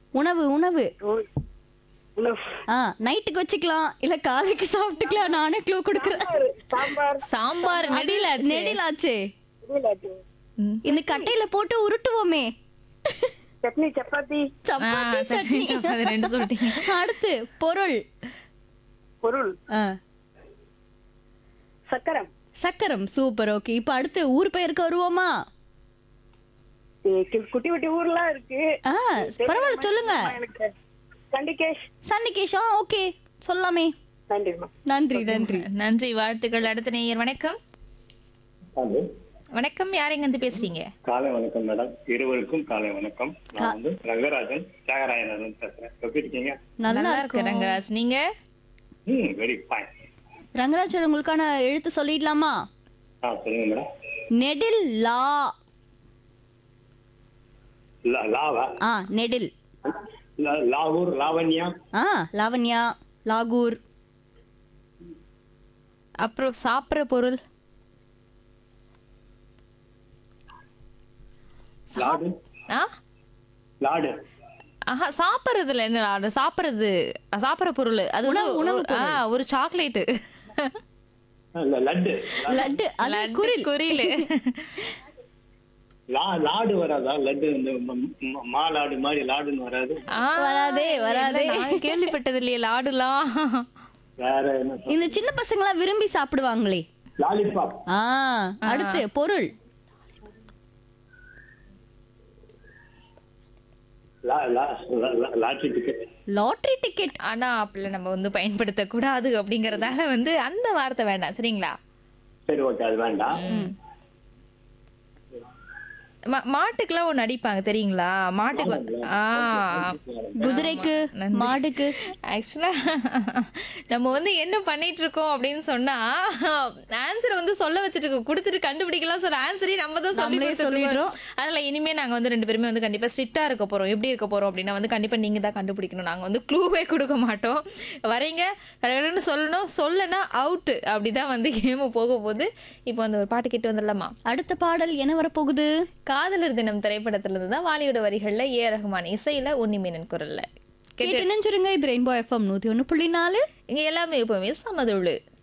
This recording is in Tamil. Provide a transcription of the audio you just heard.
உணவு உணவு ஓ- உணவு. ஆ நைட்டுக்கு வச்சுக்கலாம் இல்ல காலைக்கு சாப்பிட்டுக்கலாம் நானே க்ளூ கொடுக்குறேன் சாம்பார் சாம்பார் நெடிலாச்சு நெடிலாச்சே புரியலாச்சு. இந்த கட்டையில போட்டு உருட்டுவோமே சட்னி சப்பாத்தி சப்பாத்தி ஆ, சட்னி, சட்னி சப்பாத்தி ரெண்டு சொல்லிட்டீங்க. அடுத்து பொருள் பொருள் ஆ, சக்கரம் சக்கரம் சூப்பர் ஓகே இப்ப அடுத்து ஊர் பெயருக்கு வருவோமா ஏ, கு- குட்டி குட்டி ஊர்லாம் இருக்கு ஆ பரவாயில்ல சொல்லுங்க எனக்கு கண்டிகேஷ் சன்னிகேஷா ஓகே சொல்லாமே நன்றிம்மா நன்றி நன்றி நன்றி வாழ்த்துக்கள் அடுத்த நேயர் வணக்கம் ஹலோ வணக்கம் யார் எங்க இருந்து பேசுறீங்க காலை வணக்கம் மேடம் இருவருக்கும் காலை வணக்கம் நான் வந்து ரங்கராஜன் தியாகராயன் பேசுறேன் எப்படி இருக்கீங்க நல்லா நல்லா இருக்கும் இருக்கு ரங்கராஜ் நீங்க ம் வெரி ஃபைன் ரங்கராஜர் உங்களுக்கான எழுத்து சொல்லிடலாமா ஆ சொல்லுங்க மேடம் நெடில் லா லா- லாவா ஆ நெடில் லா- லாகூர் லாவண்யா ஆ லாவண்யா லாகூர் அப்புறம் சாப்பிடுற பொருள் லாடு ஆ லாடு ஆஹா சாப்பிடுறதுல என்ன லாடு சாப்பிடுறது சாப்பிடுற பொருள் அது வந்து உணவு- உணவு ஒரு- ஆ, ஒரு சாக்லேட் ஆ, ல- லட்டு லட்டு அது குரில் குறியில் லா லாடு வராதா லட்டு இந்த ம- ம- மாலாடு மாதிரி லாடுன்னு வராது வராதே, வராதே. நான் கேள்விப்பட்டது இல்லையே லாடுலாம் வேற என்ன சொல்~ இந்த சின்ன பசங்க எல்லாம் விரும்பி சாப்பிடுவாங்களே லாலிபாப் ஆ அடுத்து பொருள் லா- லா- லா- லா- லாட்டரி டிக்கெட் லாட்டரி டிக்கெட் ஆனா அப்பல நம்ம வந்து பயன்படுத்த கூடாது அப்படிங்கறதால வந்து அந்த வார்த்தை வேண்டாம் சரிங்களா சரி ஓகே அது வேண்டாம் மா- மாட்டுக்கெல்லாம் ஒண்ணு அடிப்பாங்க தெரியுங்களா மாட்டுக்கு வந்து- ஆ குதிரைக்கு மாடுக்கு ஆக்சுவலா நம்ம வந்து என்ன பண்ணிட்டு இருக்கோம் அப்படின்னு சொன்னா ஆன்சர் வந்து சொல்ல வச்சுட்டு இருக்கோம் கொடுத்துட்டு கண்டுபிடிக்கலாம் சொல்ல ஆன்சரையும் நம்ம தான் சொல்லி நம்மளே கொடுத்துட்டு சொல்லிடுறோம். இருக்கோம். அதனால இனிமே நாங்க வந்து ரெண்டு பேருமே வந்து கண்டிப்பா ஸ்ட்ரிக்டா இருக்க போறோம் எப்படி இருக்க போறோம் அப்படின்னா வந்து கண்டிப்பா நீங்க தான் கண்டுபிடிக்கணும் நாங்க வந்து க்ளூவே கொடுக்க மாட்டோம் வரீங்க கடகடன்னு சொல்லணும் சொல்லனா அவுட் அப்படிதான் வந்து கேம் போக போகுது இப்போ அந்த ஒரு பாட்டு கேட்டு வந்துடலாமா அடுத்த பாடல் என்ன வரப்போகுது காதலர் தினம் திரைப்படத்துல இருந்து தான் வாலியோட வரிகள்ல ஏ ரஹ்மான் இசையில உன்னிமேனன் குரல்ல கேட்டு நினைச்சிருங்க இது ரெயின்போ எஃப்எம் நூத்தி ஒண்ணு புள்ளி நாலு இங்க எல்லாமே எப்பவுமே சமதுள்ளு